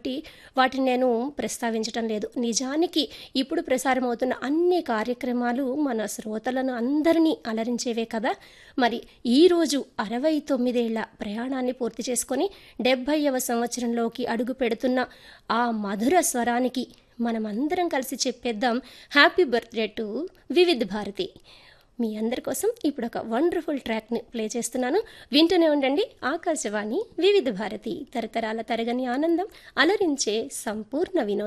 కాబట్టి వాటిని నేను ప్రస్తావించటం లేదు నిజానికి ఇప్పుడు ప్రసారమవుతున్న అన్ని కార్యక్రమాలు మన శ్రోతలను అందరినీ అలరించేవే కదా మరి ఈరోజు అరవై తొమ్మిదేళ్ల ప్రయాణాన్ని పూర్తి చేసుకొని డెబ్భైవ సంవత్సరంలోకి అడుగు పెడుతున్న ఆ మధుర స్వరానికి మనమందరం కలిసి చెప్పేద్దాం happy birthday to Vividh Bharati మీ అందరి కోసం ఇప్పుడు ఒక వండర్ఫుల్ ట్రాక్ని ప్లే చేస్తున్నాను వింటూనే ఉండండి ఆకాశవాణి వివిధ భారతి తరతరాల తరగని ఆనందం అలరించే సంపూర్ణ వినోదం